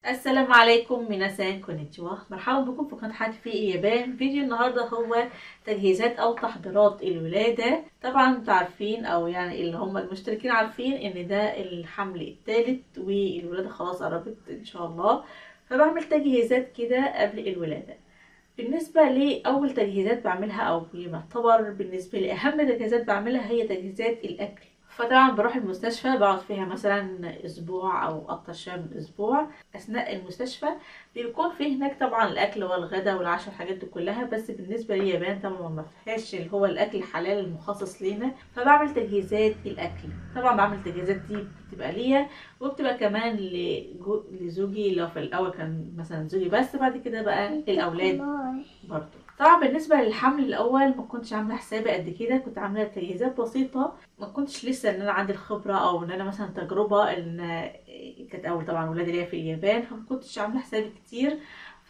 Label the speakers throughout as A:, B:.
A: السلام عليكم ميناسان كونيتشوا مرحبا بكم في قناة حياتي في اليابان فيديو النهاردة هو تجهيزات او تحضيرات الولادة طبعا انتوا عارفين او يعني اللي هم المشتركين عارفين ان ده الحمل الثالث والولادة خلاص قربت ان شاء الله فبعمل تجهيزات كده قبل الولادة بالنسبة لأول تجهيزات بعملها أو يعتبر بالنسبة لي أهم تجهيزات بعملها هي تجهيزات الأكل فطبعا بروح المستشفى بقعد فيها مثلا اسبوع او اكتر شويه من اسبوع اثناء المستشفى بيكون في هناك طبعا الاكل والغداء والعشاء الحاجات دي كلها بس بالنسبه لليابان طبعا ما فيهاش اللي هو الاكل الحلال المخصص لينا فبعمل تجهيزات الاكل طبعا بعمل التجهيزات دي بتبقى ليا وبتبقى كمان لجو... لزوجي لو في الاول كان مثلا زوجي بس بعد كده بقى الاولاد برضه طبعا بالنسبة للحمل الأول ما كنتش عاملة حسابي قد كده كنت عاملة تجهيزات بسيطة ما كنتش لسه ان انا عندي الخبرة او ان انا مثلا تجربة ان كانت اول طبعا ولادي ليا في اليابان فما كنتش عاملة حسابي كتير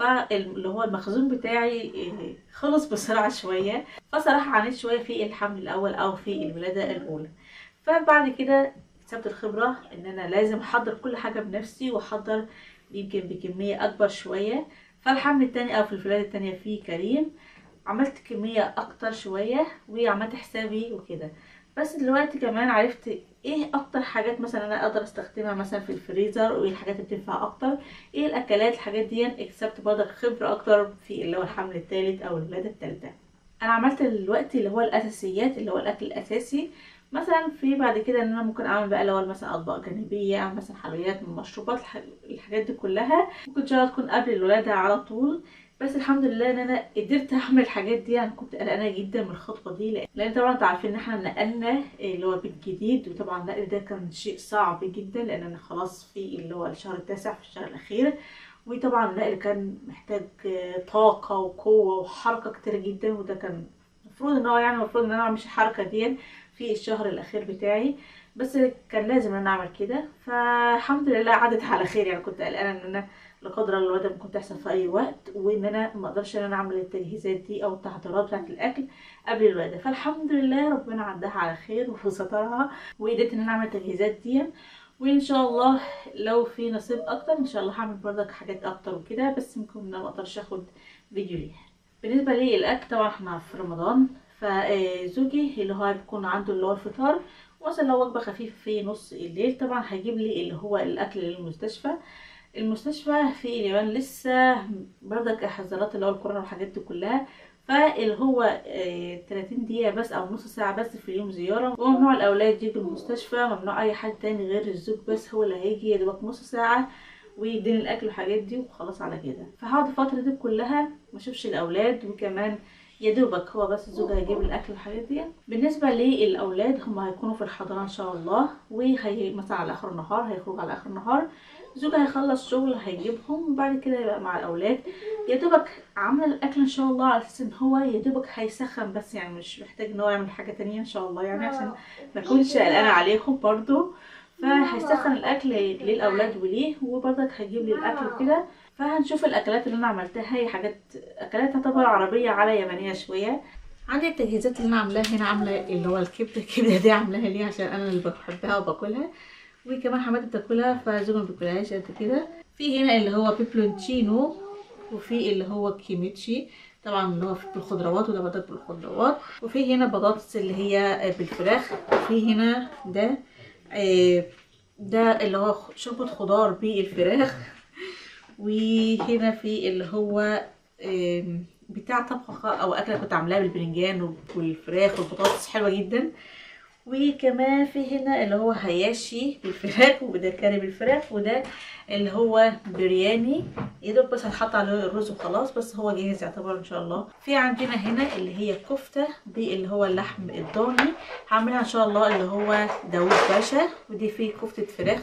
A: فاللي هو المخزون بتاعي خلص بسرعة شوية فصراحة عانيت شوية في الحمل الأول أو في الولادة الأولى فبعد كده اكتسبت الخبرة ان انا لازم احضر كل حاجة بنفسي واحضر يمكن بكمية اكبر شوية فالحمل التاني او في الولادة التانية في كريم عملت كمية اكتر شوية وعملت حسابي وكده بس دلوقتي كمان عرفت ايه اكتر حاجات مثلا انا اقدر استخدمها مثلا في الفريزر وايه الحاجات اللي بتنفع اكتر ايه الاكلات الحاجات دي اكتسبت برضه خبرة اكتر في اللي هو الحمل التالت او الولادة التالتة انا عملت دلوقتي اللي هو الاساسيات اللي هو الاكل الاساسي مثلا في بعد كده ان انا ممكن اعمل بقى الاول مثلا اطباق جانبيه اعمل مثلا حلويات من مشروبات الحاجات دي كلها ممكن ان شاء الله تكون قبل الولاده على طول بس الحمد لله ان انا قدرت اعمل الحاجات دي انا كنت قلقانه جدا من الخطوه دي لان طبعا انتوا عارفين ان احنا نقلنا اللي هو بيت جديد وطبعا النقل ده كان شيء صعب جدا لان انا خلاص في اللي هو الشهر التاسع في الشهر الاخير وطبعا النقل كان محتاج طاقه وقوه وحركه كتير جدا وده كان المفروض ان هو يعني المفروض ان انا اعمل الحركه دي في الشهر الاخير بتاعي بس كان لازم ان انا اعمل كده فالحمد لله عدت على خير يعني كنت قلقانه ان انا لا قدر الله الولاده ممكن تحصل في اي وقت وان انا ما اقدرش ان انا اعمل التجهيزات دي او التحضيرات بتاعه الاكل قبل الولاده فالحمد لله ربنا عدها على خير وسترها وقدرت ان انا اعمل التجهيزات دي وان شاء الله لو في نصيب اكتر ان شاء الله هعمل برضك حاجات اكتر وكده بس ممكن ما اقدرش اخد فيديو ليها بالنسبه لي الاكل طبعا احنا في رمضان فزوجي اللي هو بيكون عنده اللي هو الفطار مثلا لو وجبه خفيفه في نص الليل طبعا هيجيب لي اللي هو الاكل للمستشفى المستشفى في اليابان لسه برضك حظرات اللي هو الكورونا والحاجات دي كلها فاللي هو اه 30 دقيقة بس أو نص ساعة بس في اليوم زيارة وممنوع الأولاد يجوا المستشفى ممنوع أي حد تاني غير الزوج بس هو اللي هيجي يا دوبك نص ساعة ويديني الأكل والحاجات دي وخلاص على كده فهقعد الفترة دي كلها ما اشوفش الأولاد وكمان يا دوبك هو بس الزوج هيجيب الاكل والحاجات دي بالنسبه للاولاد هم هيكونوا في الحضانه ان شاء الله وهي مثلا على اخر النهار هيخرجوا على اخر النهار الزوج هيخلص شغل هيجيبهم وبعد كده يبقى مع الاولاد يا دوبك عامله الاكل ان شاء الله على اساس ان هو يا دوبك هيسخن بس يعني مش محتاج ان هو يعمل حاجه تانية ان شاء الله يعني عشان ما اكونش قلقانه عليكم برضو فهيسخن الاكل للاولاد وليه وبرضك هيجيب لي الاكل وكده فهنشوف الاكلات اللي انا عملتها هي حاجات اكلات تعتبر عربيه على يابانيه شويه عندي التجهيزات اللي انا عاملاها هنا عامله اللي هو الكبده الكبده دي عاملاها ليه عشان انا اللي بحبها وباكلها وكمان حماتي بتاكلها فزوجي ما بياكلهاش قد كده في هنا اللي هو بيبلونتشينو وفي اللي هو كيميتشي طبعا اللي هو بالخضروات وده بطاطس بالخضروات وفي هنا بطاطس اللي هي بالفراخ وفي هنا ده ده اللي هو شوربة خضار بالفراخ وهنا في اللي هو بتاع طبخ او اكله كنت عاملاها بالبرنجان والفراخ والبطاطس حلوه جدا وكمان في هنا اللي هو هياشي بالفراخ وده كاري بالفراخ وده اللي هو برياني يا دوب بس هتحط عليه الرز وخلاص بس هو جاهز يعتبر ان شاء الله في عندنا هنا اللي هي كفته باللي هو اللحم الضاني هعملها ان شاء الله اللي هو داوود باشا ودي فيه كفته فراخ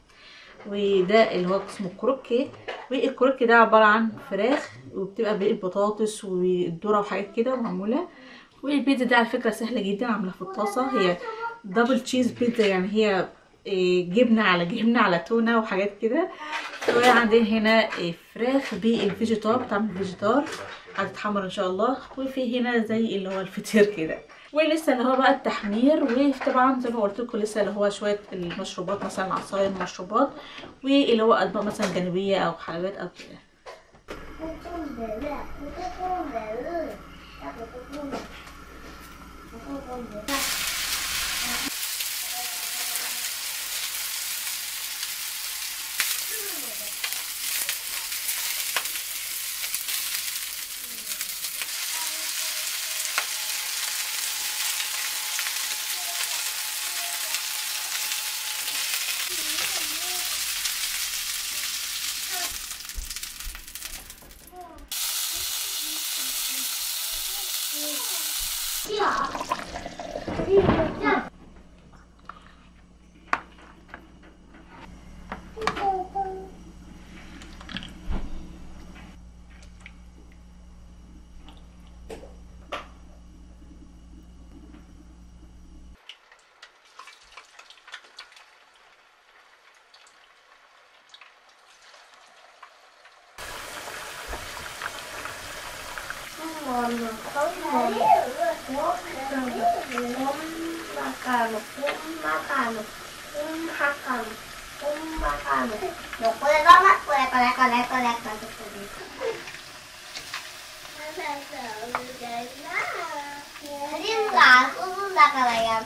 A: وده اللي هو اسمه كروكي والكروكي ده عباره عن فراخ وبتبقى بالبطاطس والذره وحاجات كده معموله والبيتزا دي على فكره سهله جدا عاملاها في الطاسه هي دبل تشيز بيتزا يعني هي جبنه على جبنه على تونه وحاجات كده وعندنا هنا فراخ بالفيجيتار بتعمل فيجيتار هتتحمر ان شاء الله وفي هنا زي اللي هو الفطير كده ولسه اللي هو بقى التحمير وطبعا زي ما قلت لكم لسه اللي هو شويه المشروبات مثلا عصاير مشروبات واللي هو اطباق مثلا جانبيه او حلويات او كده
B: No puede tomar, puede comer, comer, comer, comer. Rinda, uzun da kalayım.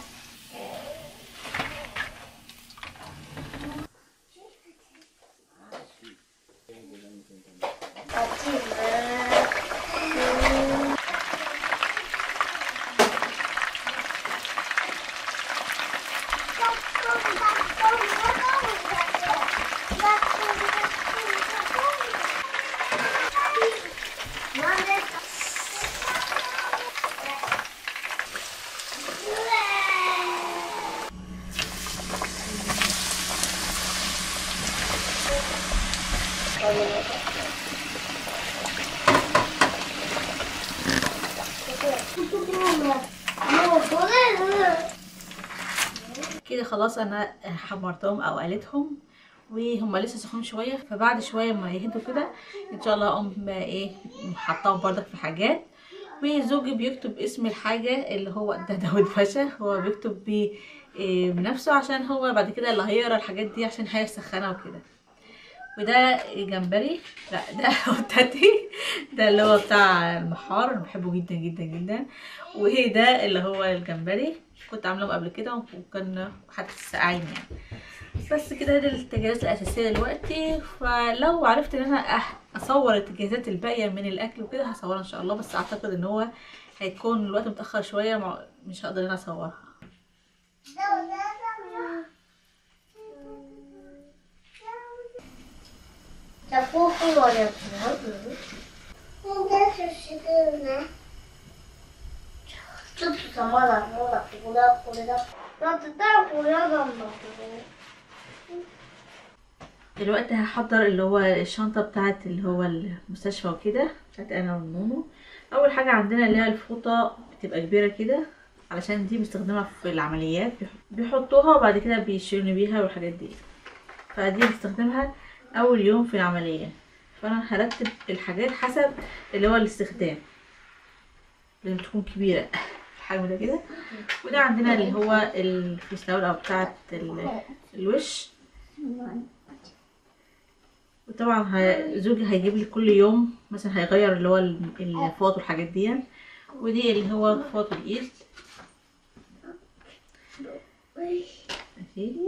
A: كده خلاص انا حمرتهم او قليتهم وهم لسه سخون شويه فبعد شويه ما يهدوا كده ان شاء الله اقوم بقى ايه حطاهم بردك في حاجات وزوجي بيكتب اسم الحاجه اللي هو ده داود باشا هو بيكتب بيه إيه بنفسه عشان هو بعد كده اللي هيقرا الحاجات دي عشان هيسخنها وكده وده جمبري لا ده اوتاتي ده اللي هو بتاع المحار انا بحبه جدا جدا جدا وهي ده اللي هو الجمبري كنت عاملهم قبل كده وكان حتى ساقعين يعني بس كده دي التجهيزات الاساسيه دلوقتي فلو عرفت ان انا أح- اصور التجهيزات الباقيه من الاكل وكده هصورها ان شاء الله بس اعتقد ان هو هيكون الوقت متاخر شويه مع- مش هقدر ان انا اصورها
B: 자, 뽀뽀머리였어요. 혼자서 시끄럽네. 좀 정말 안 먹었다. 보다 보다. 나도 따라 보여간다.
A: دلوقتي هحضر اللي هو الشنطة بتاعت اللي هو المستشفى وكده بتاعت انا ونونو اول حاجة عندنا اللي هي الفوطة بتبقى كبيرة كده علشان دي بيستخدمها في العمليات بيح- بيحطوها وبعد كده بيشيلوا بيها والحاجات دي فدي بستخدمها اول يوم في العملية فانا هرتب الحاجات حسب اللي هو الاستخدام لازم تكون كبيرة الحجم ده كده وده عندنا اللي هو الفيسلاور او بتاعت ال- الوش وطبعا ه- زوجي هيجيب لي كل يوم مثلا هيغير اللي هو ال- الفوط والحاجات دي ودي اللي هو فوط الايد ماشي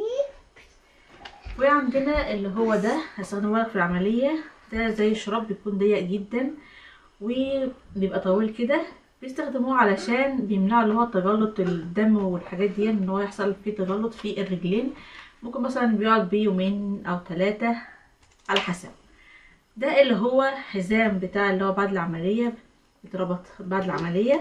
A: وعندنا اللي هو ده هستخدمه لك في العملية ده زي شراب بيكون ضيق جدا وبيبقى طويل كده بيستخدموه علشان بيمنعوا اللي هو تجلط الدم والحاجات دي ان هو يحصل فيه تجلط في الرجلين ممكن مثلا بيقعد بيه يومين او ثلاثة على حسب ده اللي هو حزام بتاع اللي هو بعد العملية بيتربط بعد العملية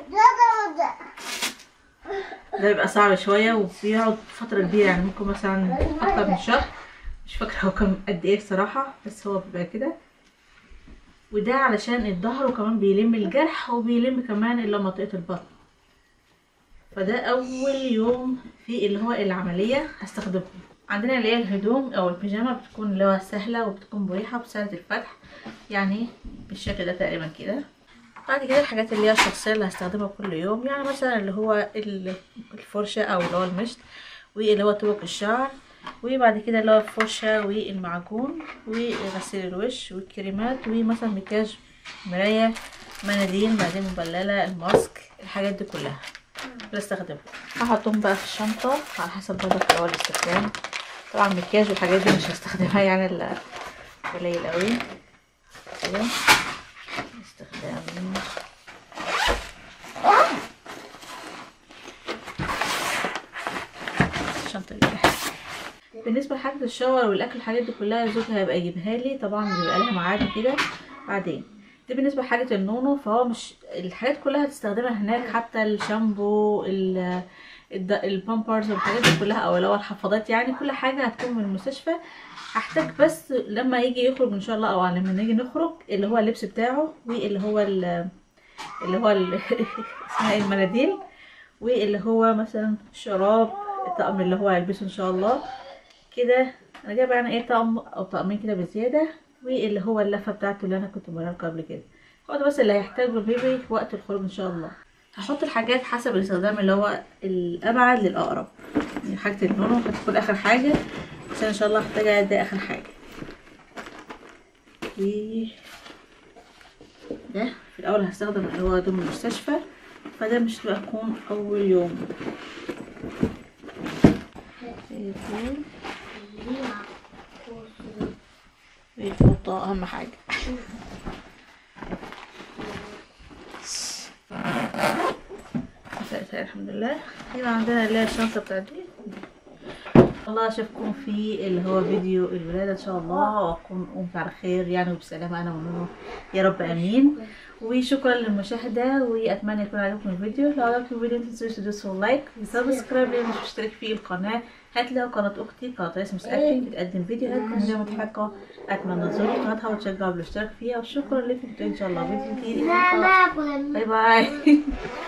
A: ده بيبقى صعب شوية وبيقعد فترة كبيرة يعني ممكن مثلا أكتر من شهر مش فاكرة هو كان قد ايه الصراحة بس هو بيبقى كده وده علشان الظهر وكمان بيلم الجرح وبيلم كمان اللي هو منطقة البطن فده أول يوم في اللي هو العملية هستخدمه عندنا اللي هي الهدوم أو البيجامة بتكون اللي هو سهلة وبتكون مريحة بسهلة الفتح يعني بالشكل ده تقريبا كده بعد كده الحاجات اللي هي الشخصية اللي هستخدمها كل يوم يعني مثلا اللي هو ال- الفرشة او اللي هو المشط واللي هو طبق الشعر وبعد كده اللي هو الفرشة والمعجون وغسيل الوش والكريمات ومثلا مكياج مراية مناديل بعدين مبللة الماسك الحاجات دي كلها بستخدمها هحطهم بقى في الشنطة على حسب برضه اللي هو الاستخدام طبعا المكياج والحاجات دي مش هستخدمها يعني الا قليل قوي كده استخدام الشنطة دي بالنسبة لحاجة الشاور والأكل الحاجات دي كلها زوجها هيبقى يجيبها لي طبعا بيبقى لها ميعاد كده بعدين دي بالنسبة لحاجة النونو فهو مش الحاجات كلها هتستخدمها هناك حتى الشامبو ال الد- البامبرز والحاجات دي كلها او اللي هو الحفاضات يعني كل حاجة هتكون من المستشفى هحتاج بس لما يجي يخرج ان شاء الله او لما نيجي نخرج اللي هو اللبس بتاعه واللي هو ال- اللي هو ال- اسمها ايه المناديل واللي هو مثلا الشراب الطقم اللي هو هيلبسه ان شاء الله كده انا جايبه يعني ايه طقم او طقمين كده بزياده واللي هو اللفه بتاعته اللي انا كنت بوريها لكم قبل كده هو ده بس اللي هيحتاجه البيبي وقت الخروج ان شاء الله هحط الحاجات حسب الاستخدام اللي هو الابعد للاقرب يعني حاجه النونو هتكون اخر حاجه عشان ان شاء الله هحتاجها ده اخر حاجه و ده في الاول هستخدم اللي هو دم المستشفى فده مش هيكون اول يوم يكون الفوطة أهم حاجة مساء الحمد لله يبقى عندنا اللي هي الشنطة بتاعت دي الله اشوفكم في اللي هو فيديو الولادة ان شاء الله واكون قمت على خير يعني وبسلامة انا ونونو يا رب امين وشكرا للمشاهدة واتمنى يكون عجبكم الفيديو لو عجبكم الفيديو متنسوش تدوسوا لايك وسبسكرايب للي مش مشترك في القناة هتلاقوا قناة اختي قناة رسم اكتنج بتقدم فيديوهات كوميدية مضحكة اتمنى تزوروا قناتها وتشجعوا بالاشتراك فيها وشكرا لكم ان شاء الله فيديو جديد
B: لا لا
A: باي باي